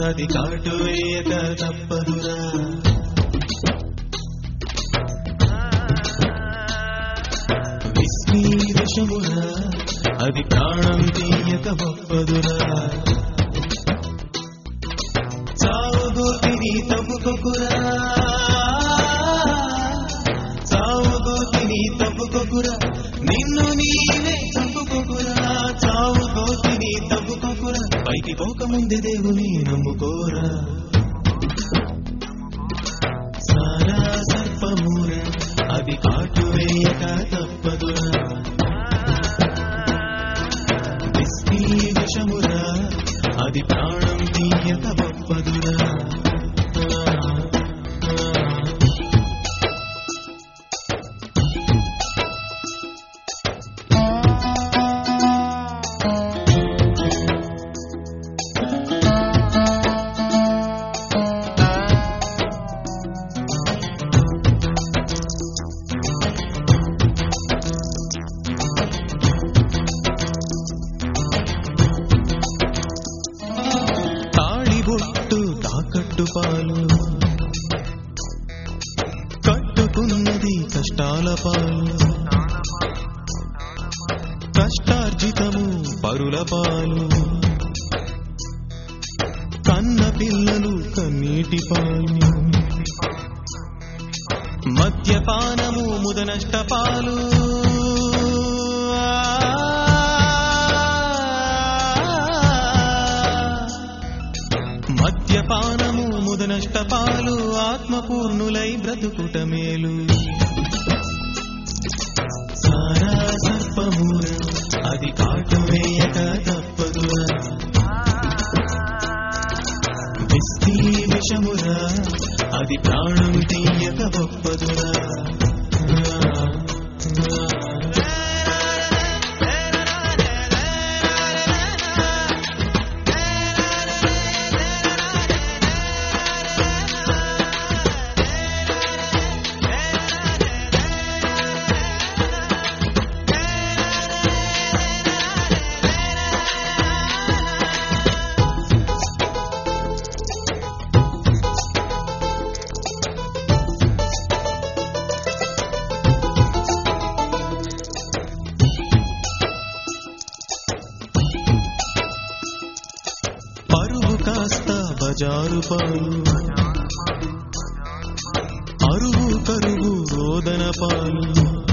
అది కాటు వేయక తప్పదురా విస్మీ విషమురా అది ప్రాణం తీయక ఒప్పదురా చావు గోతిని తవ్వుకొకురా చావు గోతిని తవ్వుకొకురా నిన్ను నీవే చంపుకొకురా చావు గోతిని తవ్వుకొకురా పైకి పోకముందే దేవుని నమ్ముకోరా సారా సర్పమూర అది కాటు వేయక తప్పదురా విస్కీ విషమురా అది ప్రాణం తీయక ఒప్పదురా తాళిబొట్టు తాకట్టు పాలు కట్టుకున్నది కష్టాల పాలు కష్టార్జితము పరుల పాలు కన్న పిల్లలు కన్నీటి పాలు మద్యపానము ముదనష్ట పాలు మద్యపానము ముదనష్ట పాలు ఆత్మపూర్ణులై బ్రతుకుట మేలు సారా సర్పమూర అది కాటు వేయక తప్పదురా విస్తీ విషమురా అది ప్రాణం తీయక ఒప్పదురా పరువు కాస్త బజారు పాలు అరువు కరువు రోదన పాలు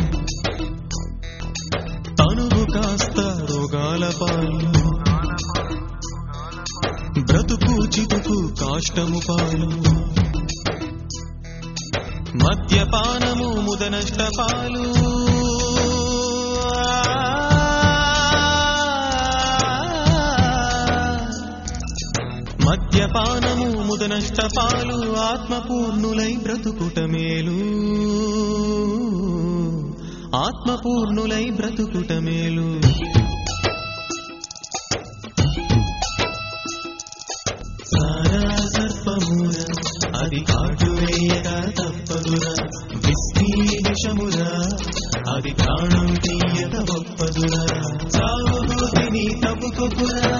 తనువు కాస్త రోగాల పాలు బ్రతుకు చితుకు కాష్టము పాలు మద్యపానము ముదనష్ట పాలు మద్యపానము ముదనష్ట పాలు ఆత్మపూర్ణులై బ్రతుకుట మేలు ఆత్మపూర్ణులై బ్రతుకుట మేలు సారా సర్పమూర అది కాటు వేయక తప్పదురా విస్కీ విషమురా అది ప్రాణం తీయక ఒప్పదురా చావు గోతిని తప్పుకొకురా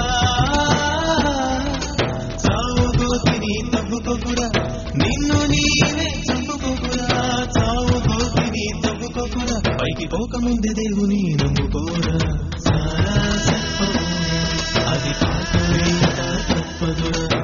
చావు గోతిని తప్పుకొకురా నిన్ను నీవే చంపుకొకురా చావు గోతిని తప్పుకొకురా పైకి పోకముందే దేవుని నమ్ముకోరా సారా సర్పమూర అది కాటు వేయక తప్పదురా